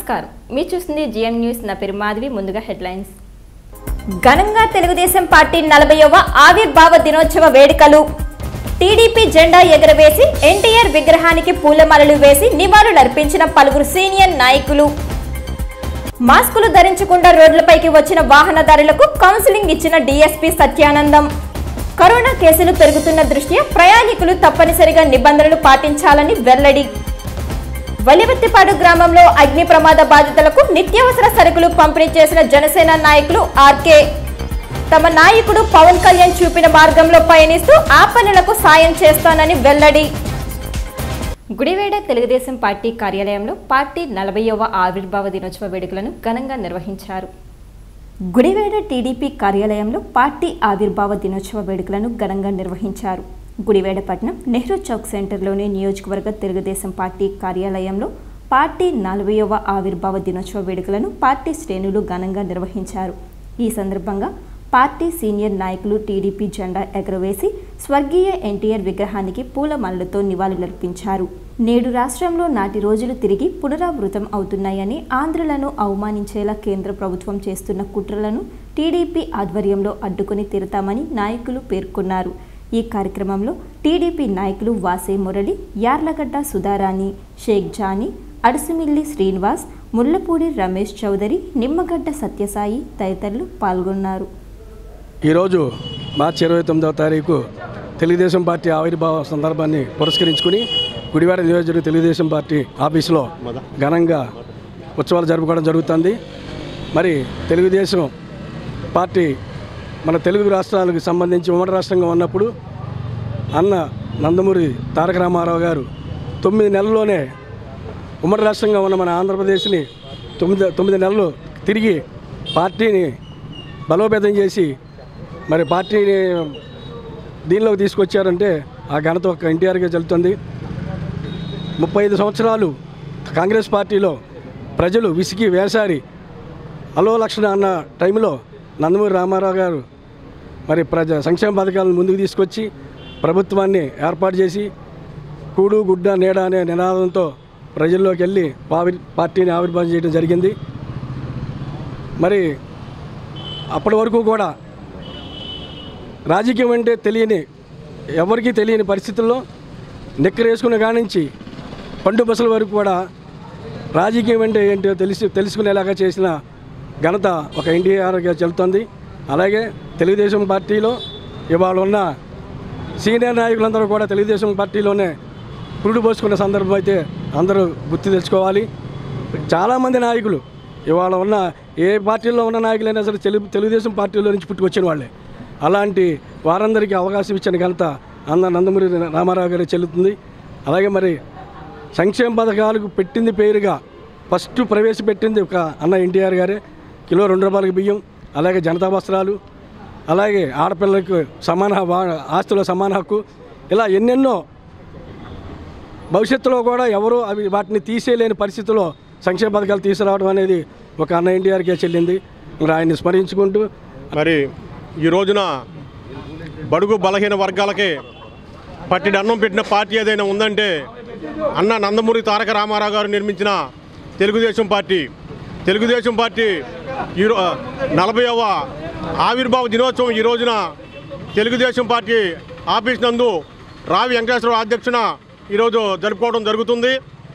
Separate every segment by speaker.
Speaker 1: నమస్కారం మీరు చూస్తుంది జిఎం న్యూస్ నా పేరు మాధవి ముందుగా హెడ్లైన్స్ ఘనంగా తెలుగుదేశం పార్టీ నలభైవ ఆవిర్భావ దినోత్సవ వేడుకలు టీడీపీ జెండా ఎగురవేసి ఎన్టీఆర్ విగ్రహానికి పూలమాలలు వేసి నివాళులర్పించిన పలువురు సీనియర్ నాయకులు మాస్కులు ధరించకుండా రోడ్లపైకి వచ్చిన వాహనదారులకు కౌన్సిలింగ్ ఇచ్చిన డీఎస్పీ సత్యానందం కరోనా కేసులు పెరుగుతున్న దృష్ట్యా ప్రయాణికులు తప్పనిసరిగా నిబంధనలు పాటించాలని వెల్లడి వలివత్తిపాడు గ్రామంలో అగ్ని ప్రమాద బాధితులకు నిత్యావసర సరుకులు పంపిణీ చేసిన జనసేన నాయకులు ఆర్కే తమ నాయకుడు పవన్ కళ్యాణ్ చూపిన మార్గంలో పయనిస్తూ ఆ పనులకు సాయం చేస్తానని వెల్లడి గుడివేడ తెలుగుదేశం పార్టీ కార్యాలయంలో పార్టీ నలభైవ ఆవిర్భావ దినోత్సవ వేడుకలను ఘనంగా నిర్వహించారు గుడివేడ టీడీపీ కార్యాలయంలో పార్టీ ఆవిర్భావ దినోత్సవ వేడుకలను ఘనంగా నిర్వహించారు గుడివేడ పట్నం నెహ్రూ చౌక్ సెంటర్లోని నియోజకవర్గ తెలుగుదేశం పార్టీ కార్యాలయంలో పార్టీ నలభైవ ఆవిర్భావ దినోత్సవ వేడుకలను పార్టీ శ్రేణులు ఘనంగా నిర్వహించారు ఈ సందర్భంగా పార్టీ సీనియర్ నాయకులు టీడీపీ జెండా ఎగరవేసి స్వర్గీయ ఎన్టీఆర్ విగ్రహానికి పూలమాలలతో నివాళులర్పించారు నేడు రాష్ట్రంలో నాటి రోజులు తిరిగి పునరావృతం అవుతున్నాయని ఆంధ్రులను అవమానించేలా కేంద్ర ప్రభుత్వం చేస్తున్న కుట్రలను టీడీపీ ఆధ్వర్యంలో అడ్డుకొని తీరుతామని నాయకులు పేర్కొన్నారు ఈ కార్యక్రమంలో టీడీపీ నాయకులు వాసే మురళి యార్లగడ్డ సుధారాణి షేక్ జానీ అడుసుమిల్లి శ్రీనివాస్ ముల్లపూడి రమేష్ చౌదరి నిమ్మగడ్డ సత్యసాయి తదితరులు పాల్గొన్నారు
Speaker 2: ఈరోజు మార్చి ఇరవై తొమ్మిదవ తారీఖు తెలుగుదేశం పార్టీ ఆవిర్భావ సందర్భాన్ని పురస్కరించుకుని గుడివాడ నియోజకవర్గ తెలుగుదేశం పార్టీ ఆఫీసులో ఘనంగా ఉత్సవాలు జరుపుకోవడం జరుగుతుంది మరి తెలుగుదేశం పార్టీ మన తెలుగు రాష్ట్రాలకు సంబంధించి ఉమ్మడి రాష్ట్రంగా ఉన్నప్పుడు అన్న నందమూరి తారక రామారావు గారు తొమ్మిది నెలల్లోనే ఉమ్మడి రాష్ట్రంగా ఉన్న మన ఆంధ్రప్రదేశ్ని తొమ్మిది తొమ్మిది నెలలు తిరిగి పార్టీని బలోపేతం చేసి మరి పార్టీని దీనిలోకి తీసుకొచ్చారంటే ఆ ఘనత ఒక ఎన్టీఆర్గా చెల్లుతుంది ముప్పై ఐదు సంవత్సరాలు కాంగ్రెస్ పార్టీలో ప్రజలు విసిగి వేసారి అలో లక్షణ అన్న టైంలో నందమూరి రామారావు గారు మరి ప్రజ సంక్షేమ పథకాలను ముందుకు తీసుకొచ్చి ప్రభుత్వాన్ని ఏర్పాటు చేసి కూడు గుడ్డ నీడ అనే నినాదంతో ప్రజల్లోకి వెళ్ళి పావి- పార్టీని ఆవిర్భావం చేయడం జరిగింది మరి అప్పటి వరకు కూడా రాజకీయం అంటే తెలియని ఎవరికీ తెలియని పరిస్థితుల్లో నిక్కరేసుకున్న కానించి పండు బసల వరకు కూడా రాజకీయం అంటే ఏంటో తెలిసి తెలుసుకునేలాగా చేసిన ఘనత ఒక ఎన్టీఆర్గా చెల్లుతుంది అలాగే తెలుగుదేశం పార్టీలో ఇవాళ ఉన్న సీనియర్ నాయకులందరూ కూడా తెలుగుదేశం పార్టీలోనే పురుడు పోసుకున్న సందర్భం అయితే అందరూ గుర్తు తెచ్చుకోవాలి చాలామంది నాయకులు ఇవాళ ఉన్న ఏ పార్టీలో ఉన్న నాయకులైనా సరే తెలుగు తెలుగుదేశం పార్టీలో నుంచి పుట్టుకొచ్చిన వాళ్ళే అలాంటి వారందరికీ అవకాశం ఇచ్చిన ఘనత అన్న నందమూరి రామారావు గారి చెల్లుతుంది అలాగే మరి సంక్షేమ పథకాలకు పెట్టింది పేరుగా ఫస్ట్ ప్రవేశపెట్టింది ఒక అన్న ఎన్టీఆర్ గారే కిలో రెండు రూపాయలకి బియ్యం అలాగే జనతా వస్త్రాలు అలాగే ఆడపిల్లలకు సమాన వా- ఆస్తిలో సమాన హక్కు ఇలా ఎన్నెన్నో భవిష్యత్తులో కూడా ఎవరు అవి వాటిని తీసేయలేని పరిస్థితిలో సంక్షేమ పథకాలు తీసుకురావడం అనేది ఒక అన్న ఎన్టీఆర్కే చెల్లింది మరి ఆయన్ని స్మరించుకుంటూ
Speaker 3: మరి ఈ రోజున బడుగు బలహీన వర్గాలకి పట్టిన అన్నం పెట్టిన పార్టీ ఏదైనా ఉందంటే అన్న నందమూరి తారక రామారావు గారు నిర్మించిన తెలుగుదేశం పార్టీ తెలుగుదేశం పార్టీ ఈ రో- నలభైవ ఆవిర్భావ దినోత్సవం ఈ రోజున తెలుగుదేశం పార్టీ ఆఫీస్ నందు రావి వెంకటేశ్వరరావు అధ్యక్షున ఈరోజు జరుపుకోవడం జరుగుతుంది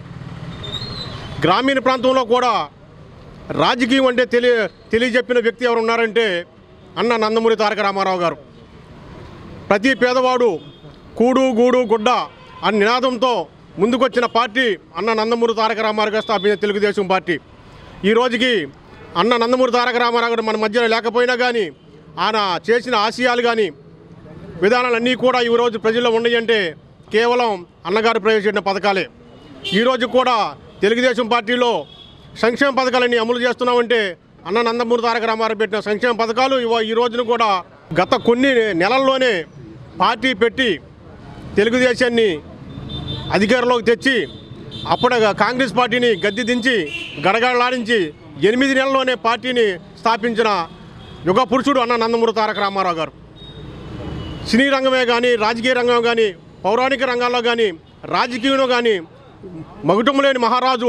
Speaker 3: గ్రామీణ ప్రాంతంలో కూడా రాజకీయం అంటే తెలియ తెలియజెప్పిన వ్యక్తి ఎవరు ఉన్నారంటే అన్న నందమూరి తారక రామారావు గారు ప్రతి పేదవాడు కూడు గూడు గుడ్డ అనే నినాదంతో ముందుకొచ్చిన పార్టీ అన్న నందమూరి తారక రామారావు గారు స్థాపించిన తెలుగుదేశం పార్టీ ఈ రోజుకి అన్న నందమూరి తారక రామారావు గారు మన మధ్యలో లేకపోయినా కానీ ఆయన చేసిన ఆశయాలు కానీ విధానాలన్నీ కూడా ఈ రోజు ప్రజల్లో ఉన్నాయంటే కేవలం అన్నగారు ప్రవేశించిన పథకాలే ఈరోజు కూడా తెలుగుదేశం పార్టీలో సంక్షేమ పథకాలన్నీ అమలు చేస్తున్నామంటే అన్న నందమూరి తారక రామారావు పెట్టిన సంక్షేమ పథకాలు ఇవ ఈ రోజున కూడా గత కొన్ని నెలల్లోనే పార్టీ పెట్టి తెలుగుదేశాన్ని అధికారంలోకి తెచ్చి అప్పుడు కాంగ్రెస్ పార్టీని గద్దె దించి గడగడలాడించి ఎనిమిది నెలల్లోనే పార్టీని స్థాపించిన యుగ పురుషుడు అన్న నందమూరి తారక రామారావు గారు సినీ రంగమే కానీ రాజకీయ రంగం కానీ పౌరాణిక రంగాల్లో కానీ రాజకీయంలో కానీ మగుటం లేని మహారాజు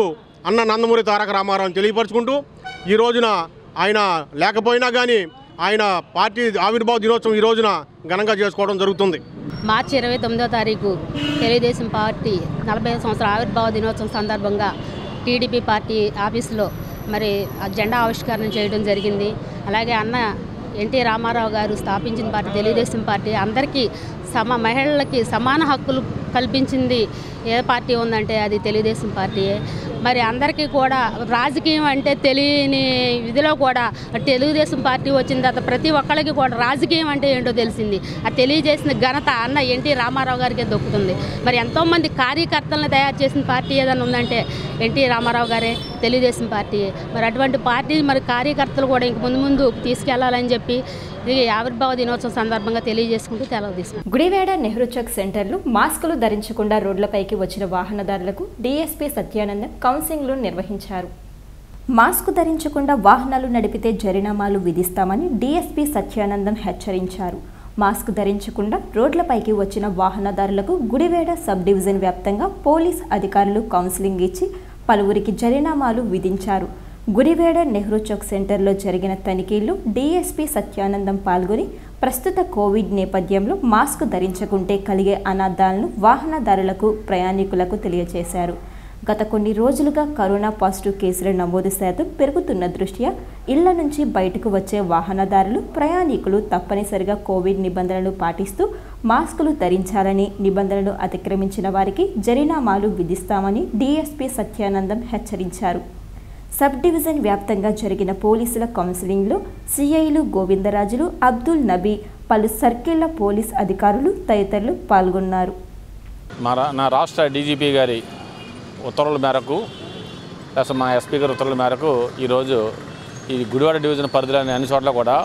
Speaker 3: అన్న నందమూరి తారక రామారావుని తెలియపరచుకుంటూ ఈ రోజున ఆయన లేకపోయినా కానీ ఆయన పార్టీ ఆవిర్భావ దినోత్సవం ఈ రోజున ఘనంగా చేసుకోవడం జరుగుతుంది
Speaker 4: మార్చి ఇరవై తొమ్మిదో తారీఖు తెలుగుదేశం పార్టీ నలభై సంవత్సరాల ఆవిర్భావ దినోత్సవం సందర్భంగా టీడీపీ పార్టీ ఆఫీసులో మరి ఆ జెండా ఆవిష్కరణ చేయడం జరిగింది అలాగే అన్న ఎన్టీ రామారావు గారు స్థాపించిన పార్టీ తెలుగుదేశం పార్టీ అందరికీ సమ మహిళలకి సమాన హక్కులు కల్పించింది ఏ పార్టీ ఉందంటే అది తెలుగుదేశం పార్టీయే మరి అందరికీ కూడా రాజకీయం అంటే తెలియని ఇదిలో కూడా తెలుగుదేశం పార్టీ వచ్చిన తర్వాత ప్రతి ఒక్కరికి కూడా రాజకీయం అంటే ఏంటో తెలిసింది ఆ తెలియజేసిన ఘనత అన్న ఎన్టీ రామారావు గారికే దొక్కుతుంది మరి ఎంతోమంది కార్యకర్తలను తయారు చేసిన పార్టీ ఏదైనా ఉందంటే ఎన్టీ రామారావు గారే తెలుగుదేశం పార్టీయే మరి అటువంటి పార్టీ మరి కార్యకర్తలు కూడా ఇంక ముందు ముందు తీసుకెళ్లాలని చెప్పి ఇది ఆవిర్భావ దినోత్సవం సందర్భంగా తెలియజేసుకుంటూ తెలవు తీసుకుంటాం
Speaker 1: గుడివేడ నెహ్రూ చౌక్ సెంటర్లో మాస్కులు ధరించకుండా రోడ్లపైకి వచ్చిన వాహనదారులకు డీఎస్పీ సత్యానందం కౌన్సిలింగ్లు నిర్వహించారు మాస్క్ ధరించకుండా వాహనాలు నడిపితే జరిమానాలు విధిస్తామని డీఎస్పీ సత్యానందం హెచ్చరించారు మాస్క్ ధరించకుండా రోడ్లపైకి వచ్చిన వాహనదారులకు గుడివేడ సబ్ డివిజన్ వ్యాప్తంగా పోలీస్ అధికారులు కౌన్సిలింగ్ ఇచ్చి పలువురికి జరిమానాలు విధించారు గుడివేడ నెహ్రూ చౌక్ సెంటర్లో జరిగిన తనిఖీల్లో డీఎస్పీ సత్యానందం పాల్గొని ప్రస్తుత కోవిడ్ నేపథ్యంలో మాస్క్ ధరించకుంటే కలిగే అనార్థాలను వాహనదారులకు ప్రయాణికులకు తెలియజేశారు గత కొన్ని రోజులుగా కరోనా పాజిటివ్ కేసుల నమోదు శాతం పెరుగుతున్న దృష్ట్యా ఇళ్ల నుంచి బయటకు వచ్చే వాహనదారులు ప్రయాణికులు తప్పనిసరిగా కోవిడ్ నిబంధనలు పాటిస్తూ మాస్కులు ధరించాలని నిబంధనలు అతిక్రమించిన వారికి జరిమానాలు విధిస్తామని డీఎస్పీ సత్యానందం హెచ్చరించారు సబ్ డివిజన్ వ్యాప్తంగా జరిగిన పోలీసుల కౌన్సిలింగ్లో సిఐలు గోవిందరాజులు అబ్దుల్ నబీ పలు సర్కిళ్ల పోలీస్ అధికారులు తదితరులు పాల్గొన్నారు
Speaker 5: మా రా నా రాష్ట్ర డీజీపీ గారి ఉత్తర్వుల మేరకు ప్లస్ మా ఎస్పీ గారి ఉత్తర్వుల మేరకు ఈరోజు ఈ గుడివాడ డివిజన్ పరిధిలోని అన్ని చోట్ల కూడా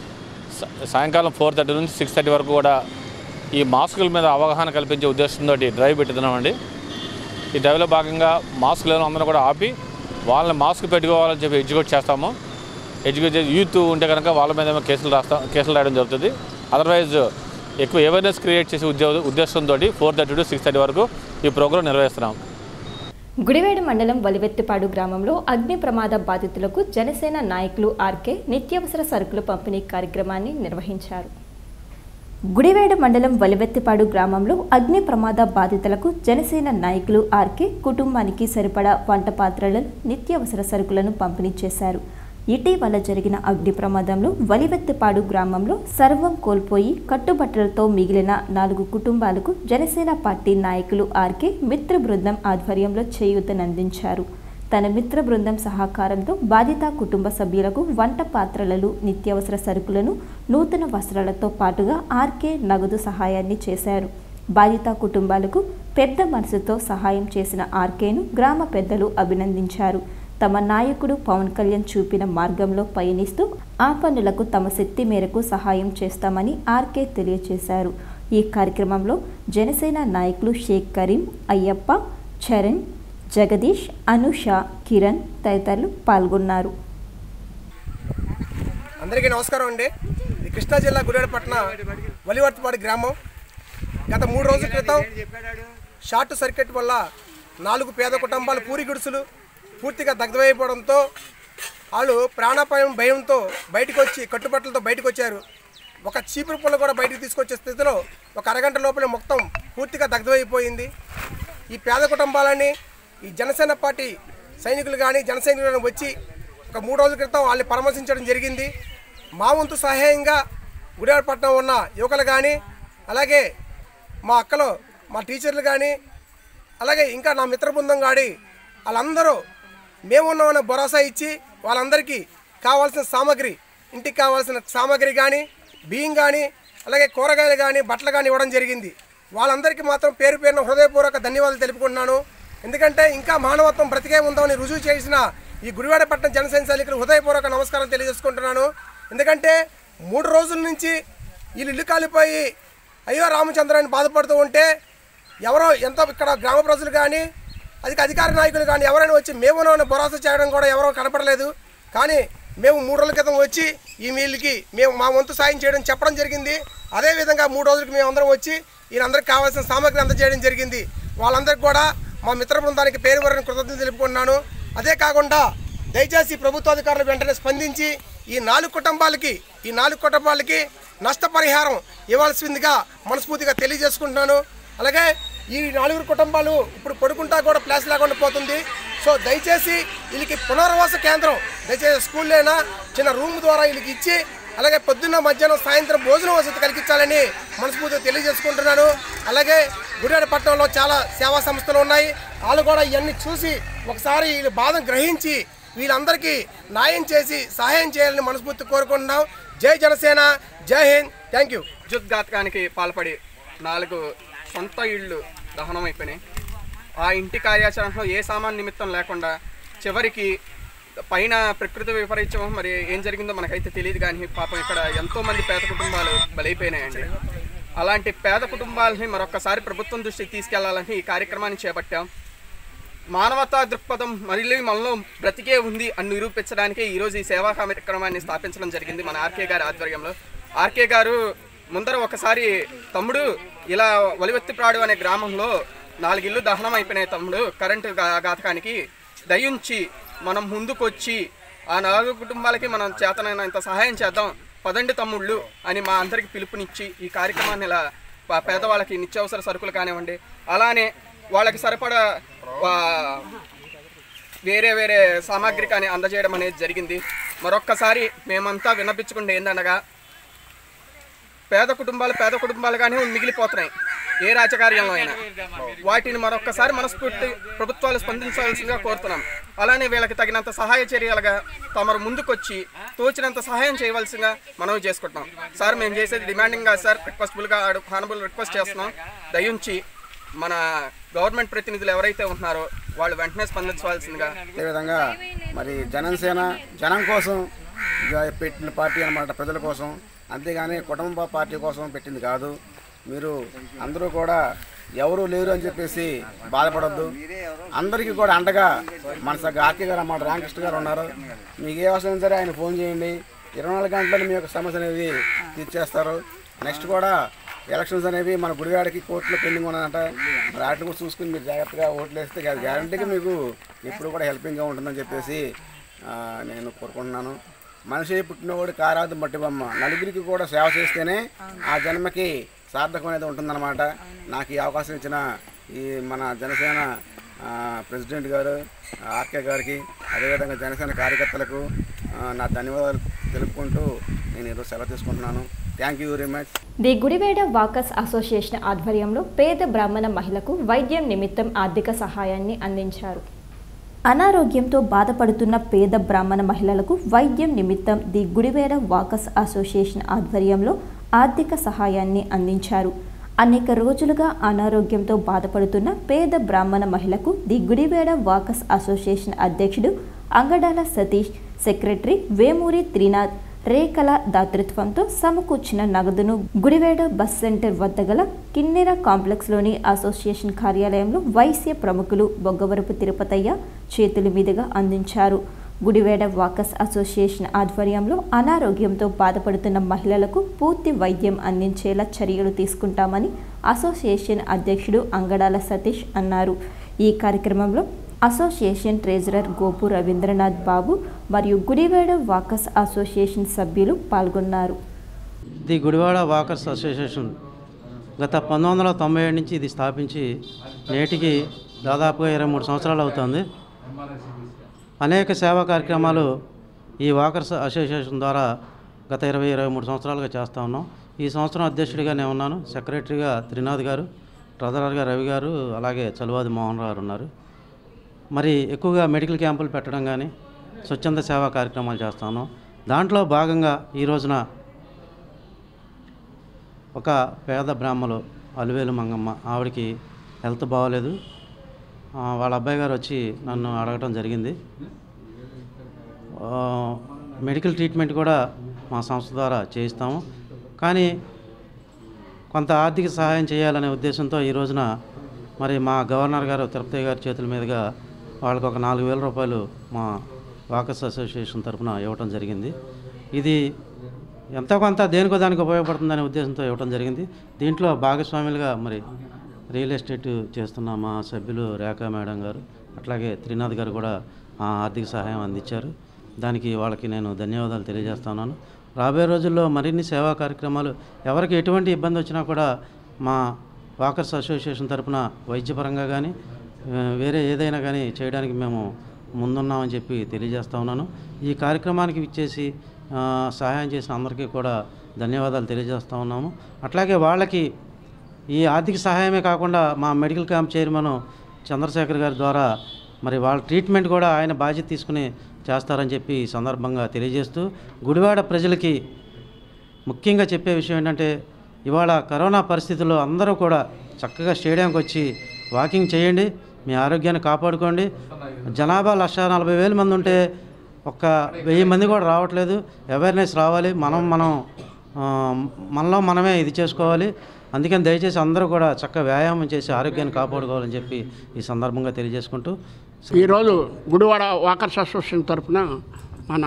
Speaker 5: సా- సాయంకాలం ఫోర్ థర్టీ నుంచి సిక్స్ థర్టీ వరకు కూడా ఈ మాస్కుల మీద అవగాహన కల్పించే ఉద్దేశంతో డ్రైవ్ పెట్టుతున్నామండి ఈ డ్రైవ్లో భాగంగా మాస్క్ లేని అందరూ కూడా ఆపి వాళ్ళని మాస్క్ పెట్టుకోవాలని చెప్పి ఎడ్యుకేట్ చేస్తాము ఎడ్యుకేట్ చేసి యూత్ ఉంటే కనుక వాళ్ళ మీద ఏమో కేసులు రాస్తాం కేసులు రాయడం జరుగుతుంది అదర్వైజ్ ఎక్కువ అవేర్నెస్ క్రియేట్ చేసే ఉద్యోగ ఉద్దేశంతో four thirty to six thirty వరకు ఈ ప్రోగ్రాం నిర్వహిస్తున్నాం
Speaker 1: గుడివేడ మండలం వలివెత్తిపాడు గ్రామంలో అగ్ని ప్రమాద బాధితులకు జనసేన నాయకులు ఆర్కే నిత్యావసర సరుకుల పంపిణీ కార్యక్రమాన్ని నిర్వహించారు గుడివేడ మండలం వలివెత్తిపాడు గ్రామంలో అగ్ని ప్రమాద బాధితులకు జనసేన నాయకులు ఆర్కే కుటుంబానికి సరిపడా వంట పాత్రలను నిత్యావసర సరుకులను పంపిణీ చేశారు ఇటీవల జరిగిన అగ్ని ప్రమాదంలో వలివెత్తిపాడు గ్రామంలో సర్వం కోల్పోయి కట్టుబట్టలతో మిగిలిన నాలుగు కుటుంబాలకు జనసేన పార్టీ నాయకులు ఆర్కే మిత్ర బృందం ఆధ్వర్యంలో చేయూతనందించారు తన మిత్ర బృందం సహకారంతో బాధిత కుటుంబ సభ్యులకు వంట పాత్రలను నిత్యావసర సరుకులను నూతన వస్త్రాలతో పాటుగా ఆర్కే నగదు సహాయాన్ని చేశారు బాధిత కుటుంబాలకు పెద్ద మనసుతో సహాయం చేసిన ఆర్కేను గ్రామ పెద్దలు అభినందించారు తమ నాయకుడు పవన్ కళ్యాణ్ చూపిన మార్గంలో పయనిస్తూ ఆ పనులకు తమ శక్తి మేరకు సహాయం చేస్తామని ఆర్కే తెలియజేశారు ఈ కార్యక్రమంలో జనసేన నాయకులు షేక్ కరీం అయ్యప్ప చరణ్ జగదీష్ అనుష కిరణ్ తదితరులు పాల్గొన్నారు
Speaker 6: అందరికీ నమస్కారం అండి ఇది కృష్ణా జిల్లా గుడివాడపట్న వలివర్తిపాడు గ్రామం గత మూడు రోజుల క్రితం షార్ట్ సర్క్యూట్ వల్ల నాలుగు పేద కుటుంబాలు పూరి గుడిసెలు పూర్తిగా దగ్ధమైపోవడంతో వాళ్ళు ప్రాణాపాయం భయంతో బయటకు వచ్చి కట్టుబట్టలతో బయటకు వచ్చారు ఒక చీపురు పుల్ల కూడా బయటకు తీసుకొచ్చే స్థితిలో ఒక అరగంట లోపలే మొత్తం పూర్తిగా దగ్ధమైపోయింది ఈ పేద కుటుంబాలని ఈ జనసేన పార్టీ సైనికులు కానీ జన సైనికులు కానీ వచ్చి ఒక మూడు రోజుల క్రితం వాళ్ళని పరామర్శించడం జరిగింది మా వంతు సహాయంగా గుడివాడపట్నం ఉన్న యువకులు కానీ అలాగే మా అక్కలు మా టీచర్లు కానీ అలాగే ఇంకా నా మిత్ర బృందం గాడి వాళ్ళందరూ మేమున్నామన్న భరోసా ఇచ్చి వాళ్ళందరికీ కావాల్సిన సామాగ్రి ఇంటికి కావాల్సిన సామాగ్రి కానీ బియ్యం కానీ అలాగే కూరగాయలు కానీ బట్టలు కానీ ఇవ్వడం జరిగింది వాళ్ళందరికీ మాత్రం పేరు పేరున హృదయపూర్వక ధన్యవాదాలు తెలుపుకుంటున్నాను ఎందుకంటే ఇంకా మానవత్వం బ్రతికే ఉందామని రుజువు చేసిన ఈ గుడివాడపట్నం జనసేన సైనికులు హృదయపూర్వక నమస్కారం తెలియజేసుకుంటున్నాను ఎందుకంటే మూడు రోజుల నుంచి వీళ్ళు ఇల్లు కాలిపోయి అయ్యో రామచంద్ర అని బాధపడుతూ ఉంటే ఎవరో ఎంతో ఇక్కడ గ్రామ ప్రజలు కానీ అధిక అధికార నాయకులు కానీ ఎవరైనా వచ్చి మేమునో భరోసా చేయడం కూడా ఎవరో కనపడలేదు కానీ మేము మూడు రోజుల క్రితం వచ్చి ఈ మీల్కి మేము మా వంతు సాయం చేయడం చెప్పడం జరిగింది అదేవిధంగా మూడు రోజులకి మేము అందరం వచ్చి వీళ్ళందరికీ కావాల్సిన సామాగ్రి అందజేయడం జరిగింది వాళ్ళందరికీ కూడా మా మిత్ర బృందానికి పేరు వరని కృతజ్ఞతలు తెలుపుకుంటున్నాను అదే కాకుండా దయచేసి ప్రభుత్వ అధికారులు వెంటనే స్పందించి ఈ నాలుగు కుటుంబాలకి ఈ నాలుగు కుటుంబాలకి నష్టపరిహారం ఇవ్వాల్సిందిగా మనస్ఫూర్తిగా తెలియజేసుకుంటున్నాను అలాగే ఈ నలుగురు కుటుంబాలు ఇప్పుడు పడుకుంటా కూడా ప్లేస్ లేకుండా పోతుంది సో దయచేసి వీళ్ళకి పునరావాస కేంద్రం దయచేసి స్కూల్లైనా చిన్న రూమ్ ద్వారా వీళ్ళకి ఇచ్చి అలాగే పొద్దున్న మధ్యాహ్నం సాయంత్రం భోజన వసతి కలిగించాలని మనస్ఫూర్తిగా తెలియజేసుకుంటున్నాను అలాగే గుడివాడ పట్టణంలో చాలా సేవా సంస్థలు ఉన్నాయి వాళ్ళు కూడా ఇవన్నీ చూసి ఒకసారి వీళ్ళ బాధను గ్రహించి వీళ్ళందరికీ న్యాయం చేసి సహాయం చేయాలని మనస్ఫూర్తి కోరుకుంటున్నాం జై జనసేన జై హింద్ థ్యాంక్ యూ
Speaker 7: విద్యుద్ఘాతకానికి పాల్పడి నాలుగు సొంత ఇళ్ళు దహనం అయిపోయినాయి ఆ ఇంటి కార్యాచరణలో ఏ సామాన్ నిమిత్తం లేకుండా చివరికి పైన ప్రకృతి విపరీతం మరి ఏం జరిగిందో మనకైతే తెలియదు కానీ పాపం ఇక్కడ ఎంతో మంది పేద కుటుంబాలు బలైపోయినాయండి అలాంటి పేద కుటుంబాలని మరొకసారి ప్రభుత్వం దృష్టికి తీసుకెళ్లాలని ఈ కార్యక్రమాన్ని చేపట్టాం మానవతా దృక్పథం మళ్ళీ మనలో బ్రతికే ఉంది అని నిరూపించడానికే ఈరోజు ఈ సేవా కార్యక్రమాన్ని స్థాపించడం జరిగింది మన ఆర్కే గారి ఆధ్వర్యంలో ఆర్కే గారు ముందర ఒకసారి తమ్ముడు ఇలా వలివెత్తిప్రాడు అనే గ్రామంలో నాలుగిళ్ళు దహనం అయిపోయినాయి తమ్ముడు కరెంటు గా- ఘాతకానికి దయించి మనం ముందుకొచ్చి ఆ నాలుగు కుటుంబాలకి మనం చేతనైనంత సహాయం చేద్దాం పదండి తమ్ముళ్ళు అని మా అందరికి పిలుపునిచ్చి ఈ కార్యక్రమాన్ని ఇలా ప- పేదవాళ్ళకి నిత్యావసర సరుకులు కానివ్వండి అలానే వాళ్ళకి సరిపడా ఆ, వేరే వేరే సామాగ్రి కానీ అందజేయడం అనేది జరిగింది మరొక్కసారి మేమంతా విన్నపించుకుంటే ఏందనగా పేద కుటుంబాలు పేద కుటుంబాలుగానే మిగిలిపోతున్నాయి ఏ రాజకార్యంలో అయినా వాటిని మరొక్కసారి మనస్ఫూర్తి ప్రభుత్వాలు స్పందించాల్సిందిగా కోరుతున్నాం అలానే వీళ్ళకి తగినంత సహాయ చర్యలుగా తమరు ముందుకొచ్చి తోచినంత సహాయం చేయవలసిందిగా మనవి చేసుకుంటున్నాం సార్ మేము చేసేది డిమాండింగ్ కాదు సార్ రిక్వెస్ట్ఫుల్గా హానబుల్ రిక్వెస్ట్ చేస్తున్నాం దయించి మన గవర్నమెంట్ ప్రతినిధులు ఎవరైతే ఉంటున్నారో వాళ్ళు వెంటనే స్పందించవలసిందిగా
Speaker 8: అదేవిధంగా మరి జనసేన జనం కోసం జ- పెట్టిన పార్టీ అన్నమాట ప్రజల కోసం అంతేగాని కుటుంబ పార్టీ కోసం పెట్టింది కాదు మీరు అందరూ కూడా ఎవరు లేరు అని చెప్పేసి బాధపడద్దు అందరికీ కూడా అండగా మన సగ ఆర్కే గారు అన్నమాట రామకృష్ణ గారు ఉన్నారు మీకు ఏ అవసరం సరే ఆయన ఫోన్ చేయండి ఇరవై నాలుగు గంటల్లో మీ యొక్క సమస్య అనేది తీర్చేస్తారు నెక్స్ట్ కూడా ఎలక్షన్స్ అనేవి మన గుడివాడకి కోర్టులో పెండింగ్ ఉన్నదంట మరి వాటిని కూడా చూసుకుని మీరు జాగ్రత్తగా ఓట్లు వేస్తే గ్యారంటీగా మీకు ఎప్పుడు కూడా హెల్పింగ్గా ఉంటుందని చెప్పేసి ఆ, నేను కోరుకుంటున్నాను మనిషి పుట్టినవాడు కారాదు మట్టి బొమ్మ నలుగురికి కూడా సేవ చేస్తేనే ఆ జన్మకి సార్థకం అనేది ఉంటుందన్నమాట నాకు ఈ అవకాశం ఇచ్చిన ఈ మన జనసేన ఆ, ప్రెసిడెంట్ గారు ఆర్కే గారికి అదేవిధంగా జనసేన కార్యకర్తలకు ఆ, నా ధన్యవాదాలు తెలుపుకుంటూ నేను ఈరోజు సెలవు తీసుకుంటున్నాను thank you very much
Speaker 1: the Gudivada walkers association ఆధ్వర్యంలో పేద బ్రాహ్మణ మహిళకు వైద్యం నిమిత్తం ఆర్థిక సహాయాన్ని అందించారు అనారోగ్యంతో బాధపడుతున్న పేద బ్రాహ్మణ మహిళలకు వైద్యం నిమిత్తం ది గుడివేడ వాకర్స్ అసోసియేషన్ ఆధ్వర్యంలో ఆర్థిక సహాయాన్ని అందించారు అనేక రోజులుగా అనారోగ్యంతో బాధపడుతున్న పేద బ్రాహ్మణ మహిళకు ది గుడివేడ వాకర్స్ అసోసియేషన్ అధ్యక్షుడు అంగడాల సతీష్ సెక్రటరీ వేమూరి త్రినాథ్ రేఖల దాతృత్వంతో సమకూర్చిన నగదును గుడివేడ బస్ సెంటర్ వద్ద గల కిన్నెర కాంప్లెక్స్లోని అసోసియేషన్ కార్యాలయంలో వైశ్య ప్రముఖులు బొగ్గవరపు తిరుపతయ్య చేతుల మీదుగా అందించారు గుడివేడ వాకర్స్ అసోసియేషన్ ఆధ్వర్యంలో అనారోగ్యంతో బాధపడుతున్న మహిళలకు పూర్తి వైద్యం అందించేలా చర్యలు తీసుకుంటామని అసోసియేషన్ అధ్యక్షుడు అంగడాల సతీష్ అన్నారు ఈ కార్యక్రమంలో అసోసియేషన్ ట్రెజరర్ గోపు రవీంద్రనాథ్ బాబు మరియు గుడివేడ వాకర్స్ అసోసియేషన్ సభ్యులు పాల్గొన్నారు
Speaker 9: ది గుడివాడ వాకర్స్ అసోసియేషన్ గత పంతొమ్మిది వందల తొంభై ఏడు నుంచి ఇది స్థాపించి నేటికి దాదాపుగా ఇరవై మూడు సంవత్సరాలు అవుతుంది అనేక సేవా కార్యక్రమాలు ఈ వాకర్స్ అసోసియేషన్ ద్వారా గత ఇరవై ఇరవై మూడు సంవత్సరాలుగా చేస్తూ ఉన్నాం ఈ సంవత్సరం అధ్యక్షుడిగా నేను ఉన్నాను సెక్రటరీగా త్రినాథ్ గారు ట్రెజరర్గా రవి గారు అలాగే చలువాది మోహన్ గారు ఉన్నారు మరి ఎక్కువగా మెడికల్ క్యాంపులు పెట్టడం కానీ స్వచ్ఛంద సేవా కార్యక్రమాలు చేస్తాను దాంట్లో భాగంగా ఈ రోజున ఒక పేద బ్రాహ్మలు అలివేలు మంగమ్మ ఆవిడకి హెల్త్ బాగోలేదు ఆ, వాళ్ళ అబ్బాయి గారు వచ్చి నన్ను అడగటం జరిగింది ఆ, మెడికల్ ట్రీట్మెంట్ కూడా మా సంస్థ ద్వారా చేయిస్తాము కానీ కొంత ఆర్థిక సహాయం చేయాలనే ఉద్దేశంతో ఈ రోజున మరి మా గవర్నర్ గారు తిరుపతి గారి చేతుల మీదుగా వాళ్ళకి ఒక నాలుగు వేల రూపాయలు మా వాకర్స్ అసోసియేషన్ తరఫున ఇవ్వటం జరిగింది ఇది ఎంతో కొంత దేనికో దానికి ఉపయోగపడుతుందనే ఉద్దేశంతో ఇవ్వటం జరిగింది దీంట్లో భాగస్వాములుగా మరి రియల్ ఎస్టేట్ చేస్తున్న మా సభ్యులు రేఖా మేడం గారు అట్లాగే త్రినాథ్ గారు కూడా ఆ ఆర్థిక సహాయం అందించారు దానికి వాళ్ళకి నేను ధన్యవాదాలు తెలియజేస్తున్నాను రాబోయే రోజుల్లో మరిన్ని సేవా కార్యక్రమాలు ఎవరికి ఎటువంటి ఇబ్బంది వచ్చినా కూడా మా వాకర్స్ అసోసియేషన్ తరపున వైద్యపరంగా కానీ ఆ, వేరే ఏదైనా కానీ చేయడానికి మేము ముందున్నామని చెప్పి తెలియజేస్తా ఉన్నాను ఈ కార్యక్రమానికి ఇచ్చేసి ఆ, సహాయం చేసిన అందరికీ కూడా ధన్యవాదాలు తెలియజేస్తా ఉన్నాము అట్లాగే వాళ్ళకి ఈ ఆర్థిక సహాయమే కాకుండా మా మెడికల్ క్యాంప్ చైర్మన్ చంద్రశేఖర్ గారి ద్వారా మరి వాళ్ళ ట్రీట్మెంట్ కూడా ఆయన బాధ్యత తీసుకుని చేస్తారని చెప్పి ఈ సందర్భంగా తెలియజేస్తూ గుడివాడ ప్రజలకి ముఖ్యంగా చెప్పే విషయం ఏంటంటే ఇవాళ కరోనా పరిస్థితుల్లో అందరూ కూడా చక్కగా స్టేడియంకి వచ్చి వాకింగ్ చేయండి మీ ఆరోగ్యాన్ని కాపాడుకోండి జనాభా లక్ష నలభై వేల మంది ఉంటే ఒక వెయ్యి మంది కూడా రావట్లేదు అవేర్నెస్ రావాలి మనం మనం ఆ, మనలో మనమే ఇది చేసుకోవాలి అందుకని దయచేసి అందరూ కూడా చక్కగా వ్యాయామం చేసి ఆరోగ్యాన్ని కాపాడుకోవాలని చెప్పి ఈ సందర్భంగా తెలియజేసుకుంటూ
Speaker 10: ఈరోజు గుడివాడ వాకర్స్ అసోసియేషన్ తరఫున మన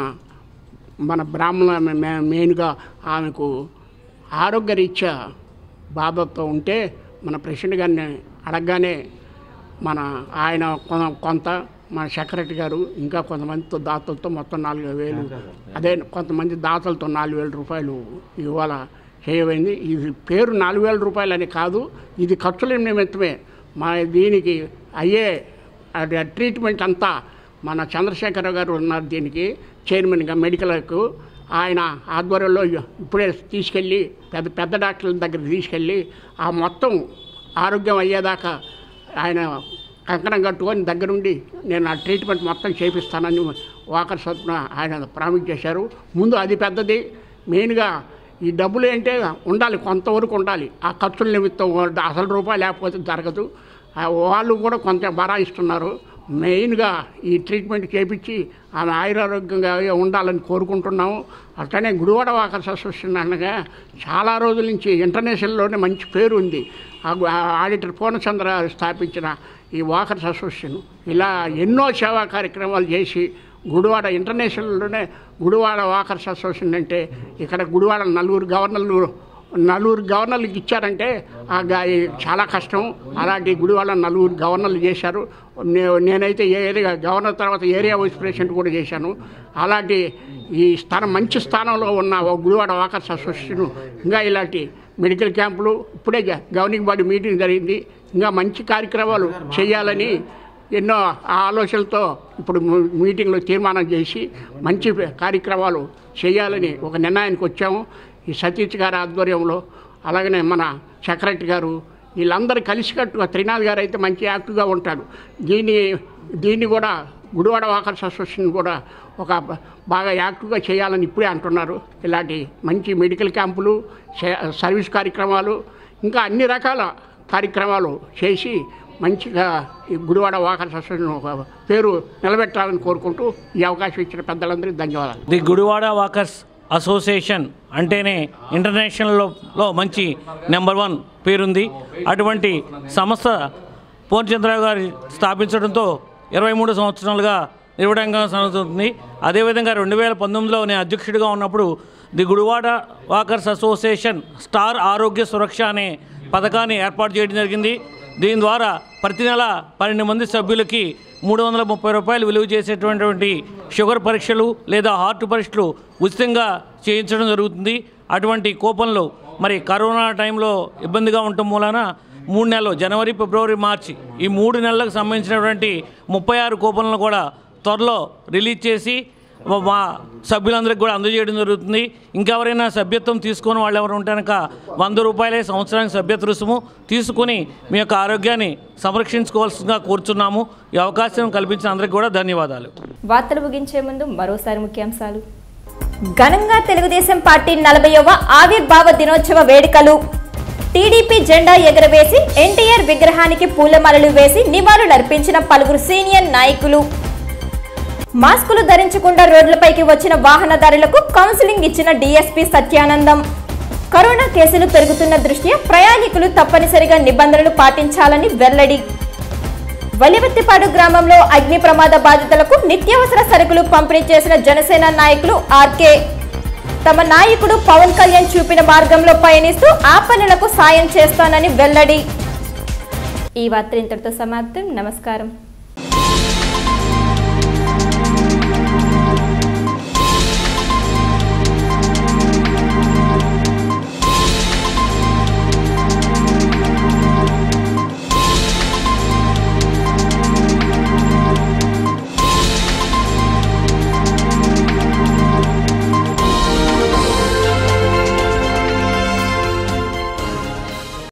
Speaker 10: మన బ్రాహ్మణ మే- మెయిన్గా ఆమెకు ఆరోగ్యరీత్యా బాధతో ఉంటే మన ప్రెసిడెంట్ గారిని అడగగానే మన ఆయన కొ- కొంత మన సెక్రటరీ గారు ఇంకా కొంతమందితో దాతలతో మొత్తం నాలుగు వేలు అదే కొంతమంది దాతలతో నాలుగు వేల రూపాయలు ఇవాళ చేయమైంది ఇది పేరు నాలుగు వేల రూపాయలు అని కాదు ఇది ఖర్చుల నిమిత్తమే మా దీనికి అయ్యే అది ఆ ట్రీట్మెంట్ అంతా మన చంద్రశేఖర గారు ఉన్నారు దీనికి చైర్మన్గా మెడికల్కు ఆయన ఆధ్వర్యంలో ఇప్పుడే తీసుకెళ్ళి పెద్ద పెద్ద డాక్టర్ల దగ్గర తీసుకెళ్ళి ఆ మొత్తం ఆరోగ్యం అయ్యేదాకా ఆయన కంకణం కట్టుకొని దగ్గరుండి నేను ఆ ట్రీట్మెంట్ మొత్తం చేపిస్తానని వాకర్ సత్న ఆయన ప్రామిస్ చేశారు ముందు అది పెద్దది మెయిన్గా ఈ డబ్బులు ఏంటే ఉండాలి కొంతవరకు ఉండాలి ఆ ఖర్చుల నిమిత్తం అసలు రూపాయి లేకపోతే జరగదు ఆ వాళ్ళు కూడా కొంత బరాయిస్తున్నారు మెయిన్గా ఈ ట్రీట్మెంట్ చేపించి ఆమె ఆయురారోగ్యంగా ఉండాలని కోరుకుంటున్నాము అట్లనే గుడివాడ వాకర్స్ అసోసియేషన్ అనగా చాలా రోజుల నుంచి ఇంటర్నేషనల్లోనే మంచి పేరు ఉంది ఆ గు- ఆ ఆడిటర్ పూర్ణచంద్ర స్థాపించిన ఈ వాకర్స్ అసోసియేషన్ ఇలా ఎన్నో సేవా కార్యక్రమాలు చేసి గుడివాడ ఇంటర్నేషనల్లోనే గుడివాడ వాకర్స్ అసోసియేషన్ అంటే ఇక్కడ గుడివాడ నలుగురు గవర్నర్లు నలుగురు గవర్నర్లకు ఇచ్చారంటే ఆ గా- ఈ చాలా కష్టం అలాంటి గుడివాడ నలుగురు గవర్నర్లు చేశారు నే- నేనైతే ఏ ఏరియా గవర్నర్ తర్వాత ఏరియా వైస్ ప్రెసిడెంట్ కూడా చేశాను అలాంటి ఈ స్థానం మంచి స్థానంలో ఉన్న ఓ గుడివాడ వాకర్స్ అసోసియేషన్ ఇంకా ఇలాంటి మెడికల్ క్యాంపులు ఇప్పుడే గ- గవర్నింగ్ బాడీ మీటింగ్ జరిగింది ఇంకా మంచి కార్యక్రమాలు చేయాలని ఎన్నో ఆలోచనలతో ఇప్పుడు మీ- మీటింగ్లో తీర్మానం చేసి మంచి కార్యక్రమాలు చేయాలని ఒక నిర్ణయానికి వచ్చాము ఈ సతీష్ గారి ఆధ్వర్యంలో అలాగనే మన సెక్రటరీ గారు వీళ్ళందరూ కలిసికట్టుగా త్రినాథ్ గారు అయితే మంచి యాక్టివ్గా ఉంటాడు దీన్ని దీన్ని కూడా గుడివాడ వాకర్స్ అసోసియేషన్ కూడా ఒక బ- బాగా యాక్టివ్గా చేయాలని ఇప్పుడే అంటున్నారు ఇలాంటి మంచి మెడికల్ క్యాంపులు సే- సర్వీస్ కార్యక్రమాలు ఇంకా అన్ని రకాల కార్యక్రమాలు చేసి మంచిగా ఈ గుడివాడ వాకర్స్ అసోసియేషన్ ఒక పేరు నిలబెట్టాలని కోరుకుంటూ ఈ అవకాశం ఇచ్చిన పెద్దలందరికీ ధన్యవాదాలు
Speaker 11: ది గుడివాడ వాకర్స్ అసోసియేషన్ అంటేనే ఇంటర్నేషనల్లో లో మంచి నెంబర్ వన్ పేరుంది అటువంటి సంస్థ పూర్ణచంద్రరావు గారి స్థాపించడంతో ఇరవై మూడు సంవత్సరాలుగా నిర్వడంగా సాగుతుంది అదేవిధంగా రెండు వేల పంతొమ్మిదిలో నేను అధ్యక్షుడిగా ఉన్నప్పుడు the Gudivada walkers association star Arogya Suraksha అనే పథకాన్ని ఏర్పాటు చేయడం జరిగింది దీని ద్వారా ప్రతి నెల పన్నెండు మంది సభ్యులకి మూడు వందల ముప్పై రూపాయలు విలువ చేసేటువంటి షుగర్ పరీక్షలు లేదా హార్ట్ పరీక్షలు ఉచితంగా చేయించడం జరుగుతుంది అటువంటి కూపన్లు మరి కరోనా టైంలో ఇబ్బందిగా ఉండటం మూలన మూడు నెలలు జనవరి ఫిబ్రవరి మార్చి ఈ మూడు నెలలకు సంబంధించినటువంటి ముప్పై ఆరు కూపన్లను కూడా త్వరలో రిలీజ్ చేసి మా- మా సభ్యులందరికీ కూడా అందజేయడం జరుగుతుంది ఇంకెవరైనా సభ్యత్వం తీసుకొని వాళ్ళు ఎవరు ఉంటే కనుక వంద రూపాయలే సంవత్సరానికి సభ్యత్వ రుసుము తీసుకుని మీ యొక్క ఆరోగ్యాన్ని సంరక్షించుకోవాల్సిందిగా కోరుచున్నాము ఈ అవకాశం కల్పించిన అందరికీ కూడా ధన్యవాదాలు
Speaker 1: వార్తలు ముగించే ముందు మరోసారి ముఖ్యాంశాలు ఘనంగా తెలుగుదేశం పార్టీ నలభైవ ఆవిర్భావ దినోత్సవ వేడుకలు టీడీపీ జెండా ఎగరవేసి ఎన్టీఆర్ విగ్రహానికి పూలమాలలు వేసి నివాళులర్పించిన పలువురు సీనియర్ నాయకులు మాస్కులు ధరించకుండా రోడ్లపైకి వచ్చిన వాహనదారులకు కౌన్సిలింగ్ ఇచ్చిన డీఎస్పీ సత్యానందం కరోనా కేసులు పెరుగుతున్న దృష్ట్యా ప్రయాణికులు తప్పనిసరిగా నిబంధనలు పాటించాలని వెల్లడి వలివత్తిపాడు గ్రామంలో అగ్ని ప్రమాద బాధితులకు నిత్యావసర సరుకులు పంపిణీ చేసిన జనసేన నాయకులు ఆర్కే తమ నాయకుడు పవన్ కళ్యాణ్ చూపిన మార్గంలో పయనిస్తూ ఆ పనులకు సాయం చేస్తానని వెల్లడి ఈ వార్త ఇంతటితో సమాప్తం నమస్కారం